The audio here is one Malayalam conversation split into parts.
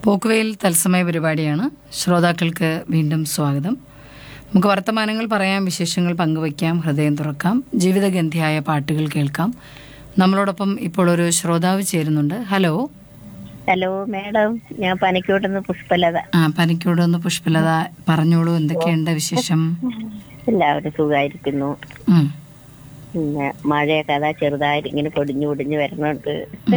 പോക്കുവെയിൽ തത്സമയ പരിപാടിയാണ് ശ്രോതാക്കൾക്ക് വീണ്ടും സ്വാഗതം നമുക്ക് വർത്തമാനങ്ങൾ പറയാം വിശേഷങ്ങൾ പങ്കുവയ്ക്കാം ഹൃദയം തുറക്കാം ജീവിതഗന്ധിയായ പാട്ടുകൾ കേൾക്കാം നമ്മളോടൊപ്പം ഇപ്പോൾ ഒരു ശ്രോതാവ് ചേരുന്നുണ്ട് ഹലോ ഹലോ മാഡം ഞാൻ പനിക്കോട്ടുന്ന് പുഷ്പലത ആ പനിക്കോട് ഒന്ന് പുഷ്പലത പറഞ്ഞോളൂ എന്തൊക്കെയുണ്ട് വിശേഷം എല്ലാവരും സുഖമായിരിക്കുന്നു ഉം. പിന്നെ മഴയൊക്കെ അതാ ചെറുതായിട്ട് ഇങ്ങനെ പൊടിഞ്ഞു പൊടിഞ്ഞു വരുന്നുണ്ട്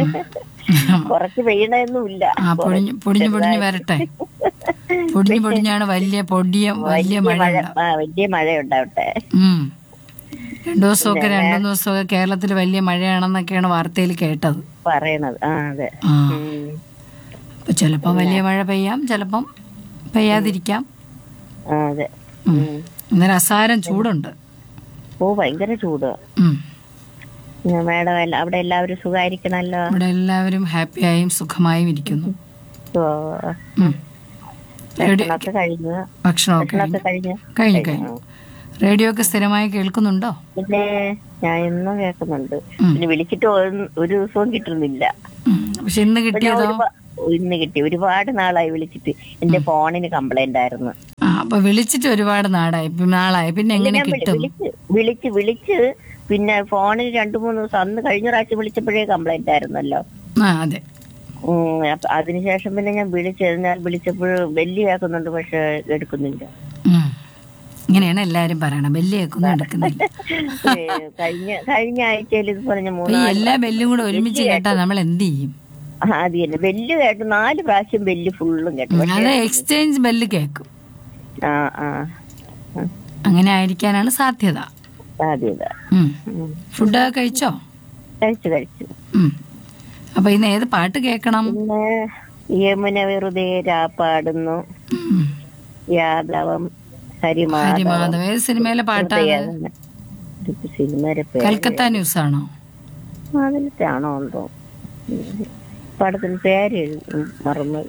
കുറച്ച് പെയ്യണൊന്നുമില്ല ആ പൊടിഞ്ഞു പൊടിഞ്ഞു പൊടിഞ്ഞു വരട്ടെ പൊടിഞ്ഞു പൊടിഞ്ഞാണ് വലിയ പൊടിയ വലിയ മഴ മഴ ഉണ്ടാവും. ആ വലിയ മഴ ഉണ്ടാവട്ടെ ഉം. രണ്ടു ദിവസമൊക്കെ രണ്ടു മൂന്ന് ദിവസമൊക്കെ കേരളത്തിൽ വലിയ മഴയാണെന്നൊക്കെയാണ് വാർത്തയിൽ കേട്ടത് പറയണത് ആ അതെ ആ ഉം. അപ്പൊ ചിലപ്പം വലിയ മഴ പെയ്യാം ചിലപ്പം പെയ്യാതിരിക്കാം ആ അതെ ഉം. ഇന്നലെ അസാരം ചൂടുണ്ട് ഓ ഭയങ്കര ചൂട് ഉം. പിന്നെ മാഡം എല്ലാ- അവിടെ എല്ലാവരും സുഖമായിരിക്കണല്ലോ ഇവിടെ എല്ലാവരും ഹാപ്പിയായും സുഖമായും ഇരിക്കുന്നു ഓ, ഉം. റേഡിയോ ഭക്ഷണമൊക്കെ കഴിഞ്ഞു ഭക്ഷണമൊക്കെ ഭക്ഷണമൊക്കെ കഴിഞ്ഞു കഴിഞ്ഞു കഴിഞ്ഞു റേഡിയോ ഒക്കെ സ്ഥിരമായി കേൾക്കുന്നുണ്ടോ പിന്നെ ഞാൻ എന്നും കേൾക്കുന്നുണ്ട് പിന്നെ വിളിച്ചിട്ട് ഒരു- ഒരു ദിവസവും കിട്ടുന്നില്ല ഉം. പക്ഷെ ഇന്ന് കിട്ടിയതോ ഒരുപാ- ഇന്ന് കിട്ടി ഒരുപാട് നാളായി വിളിച്ചിട്ട് എന്റെ ഫോണിന് കംപ്ലൈന്റ് ആയിരുന്നു ആ അപ്പൊ വിളിച്ചിട്ട് ഒരുപാട് നാടായി ഇപ്പൊ നാളായി പിന്നെ എങ്ങനെ ഞാൻ വിളി- കിട്ടും വിളിച്ച് വിളിച്ച് വിളിച്ച് പിന്നെ ഫോണിന് രണ്ടു മൂന്ന് ദിവസം അന്ന് കഴിഞ്ഞ പ്രാവശ്യം വിളിച്ചപ്പോഴേ കംപ്ലൈന്റ് ആയിരുന്നല്ലോ ആ അതെ ഉം, അപ്പൊ അതിനുശേഷം പിന്നെ ഞാൻ വിളിച്ച് ഞാൻ വിളിച്ചപ്പോൾ വലിയ കേൾക്കുന്നുണ്ട് പക്ഷെ എടുക്കുന്നില്ല ഉം. ഇങ്ങനെയാണ് എല്ലാരും പറയണം ബെല്ലിയൊന്നും എടുക്കുന്നില്ല ഏ, കഴിഞ്ഞ കഴിഞ്ഞ ആഴ്ചയിൽ ഇതുപോലെ ഞാൻ അപ്പൊ ഈ മൂന്ന് എല്ലാ ബെല്ലും കൂടെ ഒരുമിച്ച് കേട്ടാ നമ്മൾ എന്ത് ചെയ്യും ആ, അത് തന്നെ ബെല്ല് കേട്ടു നാല് പ്രാവശ്യം ബെല്ല് ഫുള്ളും കേട്ടു ഉം, അത് എക്സ്ചേഞ്ച് ബെല്ല് കേൾക്കും ആ ആ ആ, അങ്ങനെ ആയിരിക്കാനാണ് സാധ്യത സാധ്യത ഉം. ഉം. ഫുഡൊക്കെ കഴിച്ചോ കഴിച്ചു കഴിച്ചു ഉം. അപ്പൊ ഇന്ന് ഏത് പാട്ട് കേൾക്കണം പിന്നെ യമുന വെറുതെ രാപ്പാടുന്നു ഉം. യാദവം ഹരിമാധവം ഹരിമാധവ് ഏത് സിനിമയിലെ പാട്ടാണ് സിനിമയുടെ പേര് കൽക്കത്ത ന്യൂസ് ആണോ അതിലത്താണോ എന്തോ ഉം. പടത്തിന് പേര് എഴുതി മറന്നു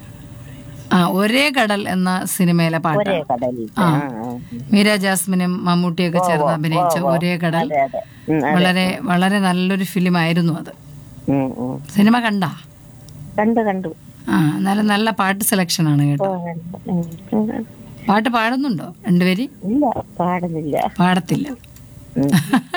ആ ഒരേ കടൽ എന്ന സിനിമയിലെ ഒരേ പാട്ടാണ് കടലിൽ ആ. ആ, ആ. മീര ജാസ്മിനും മമ്മൂട്ടിയൊക്കെ ചേർന്ന് അഭിനയിച്ച ഒരേ കടൽ അതെ അതെ ഉം, അതെ. വളരെ വളരെ നല്ലൊരു ഫിലിം ആയിരുന്നു അത് ഉം, ഉം. സിനിമ കണ്ടാ കണ്ടു കണ്ടു ആ എന്നാലും നല്ല പാട്ട് സെലക്ഷൻ ആണ് ഓ, കേട്ടോ കണ്ടു. ഉം, ഉം. പാട്ട് പാടുന്നുണ്ടോ രണ്ടുപേര് ഇല്ല പാടുന്നില്ല പാടത്തില്ല ഉം.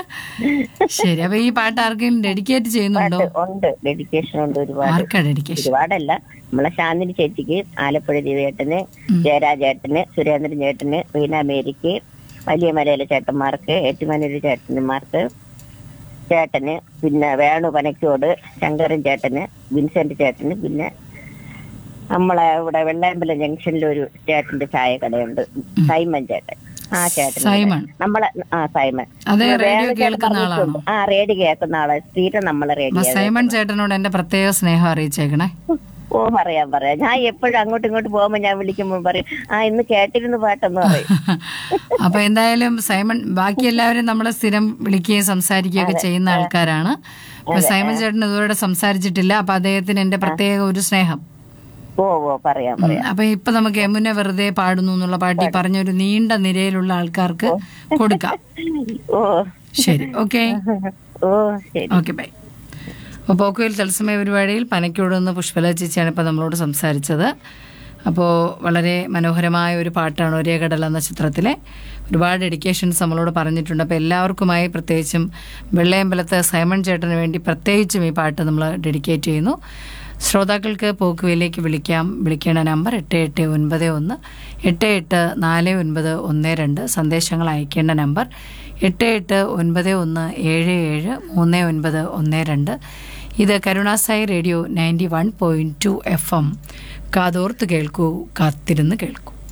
ശരി അപ്പൊ ഈ പാട്ട് ആർക്കെങ്കിലും ഡെഡിക്കേറ്റ് ചെയ്യുന്നുണ്ടോ ഉണ്ട് ഡെഡിക്കേഷൻ ഉണ്ട് ഒരുപാട് ആർക്കാ ഡെഡിക്കേഷൻ ഒരുപാടല്ല നമ്മളെ ശാന്തിനി ചേച്ചിക്ക് ആലപ്പുഴ ദിവ്യേട്ടന് ജയരാജേട്ടന് സുരേന്ദ്രൻ ചേട്ടന് റീന മേരിക്ക് വലിയ മലയിലെ ചേട്ടന്മാർക്ക് ഏറ്റുമാനൂര് ചേട്ടന്മാർക്ക് ചേട്ടന് പിന്നെ വേണു പനക്കോട് ശങ്കരൻ ചേട്ടന് വിൻസെന്റ് ചേട്ടന് പിന്നെ നമ്മളെ ഇവിടെ വെള്ളയമ്പലം ജംഗ്ഷനിൽ ഒരു ചേട്ടന്റെ ചായ കടയുണ്ട് സൈമൻ ചേട്ടൻ ആ ചേട്ടൻ സൈമൺ നമ്മളെ ആ സൈമൻ അതെ പിന്നെ റേഡിയോ വേറെ കേൾക്കുന്ന ചേട്ടൻ ആളാണോ ആ റേഡിയോ കേൾക്കുന്ന ആള് സ്ഥിരം നമ്മളെ അപ്പൊ റേഡിയോ സൈമൺ ചേട്ടനോട് എന്റെ പ്രത്യേക സ്നേഹം അറിയിച്ചേക്കണേ ഓ പറയാം പറയാം ഞാൻ എപ്പോഴും അങ്ങോട്ടും ഇങ്ങോട്ടും പോകുമ്പോ ഞാൻ വിളിക്കുമ്പോൾ പറയും ആ ഇന്ന് കേട്ടിരുന്നു പാട്ടെന്ന് പറയും അപ്പൊ എന്തായാലും സൈമൺ ബാക്കി എല്ലാവരും നമ്മളെ സ്ഥിരം വിളിക്കുകയും സംസാരിക്കുകയൊക്കെ ചെയ്യുന്ന ആൾക്കാരാണ് അപ്പൊ സൈമൺ ചേട്ടൻ ഇതുവരെ സംസാരിച്ചിട്ടില്ല അപ്പൊ അദ്ദേഹത്തിന് എന്റെ പ്രത്യേക ഒരു സ്നേഹം ഓ ഓ പറയാം ഉം. പറയാം അപ്പൊ ഇപ്പൊ നമുക്ക് യമുന വെറുതെ പാടുന്നു എന്നുള്ള പാട്ട് ഈ പറഞ്ഞ ഒരു നീണ്ട നിരയിലുള്ള ആൾക്കാർക്ക് കൊടുക്കാം ഓ ശരി ഓക്കെ ഓ ശരി ഓക്കെ ബൈ അപ്പോൾ പോക്കുവയിൽ തത്സമയ പരിപാടിയിൽ പനക്കോട് നിന്ന് പുഷ്പല ചേച്ചിയാണ് ഇപ്പോൾ നമ്മളോട് സംസാരിച്ചത് അപ്പോൾ വളരെ മനോഹരമായ ഒരു പാട്ടാണ് ഒരേ കടൽ എന്ന ചിത്രത്തിലെ ഒരുപാട് ഡെഡിക്കേഷൻസ് നമ്മളോട് പറഞ്ഞിട്ടുണ്ട് അപ്പോൾ എല്ലാവർക്കുമായി പ്രത്യേകിച്ചും വെള്ളയമ്പലത്ത് സൈമൺ ചേട്ടന് വേണ്ടി പ്രത്യേകിച്ചും ഈ പാട്ട് നമ്മൾ ഡെഡിക്കേറ്റ് ചെയ്യുന്നു ശ്രോതാക്കൾക്ക് പോക്കുവയിലേക്ക് വിളിക്കാം വിളിക്കേണ്ട നമ്പർ എട്ട് എട്ട് ഒൻപത് ഒന്ന് എട്ട് എട്ട് നാല് ഒൻപത് ഒന്ന് രണ്ട് സന്ദേശങ്ങൾ അയക്കേണ്ട നമ്പർ എട്ട് എട്ട് ഒൻപത് ഒന്ന് ഏഴ് ഏഴ് മൂന്ന് ഒൻപത് ഒന്ന് രണ്ട് ഇത് Karunasai radio ninety one point two F M കാതോർത്ത് കേൾക്കൂ കാത്തിരുന്ന് കേൾക്കൂ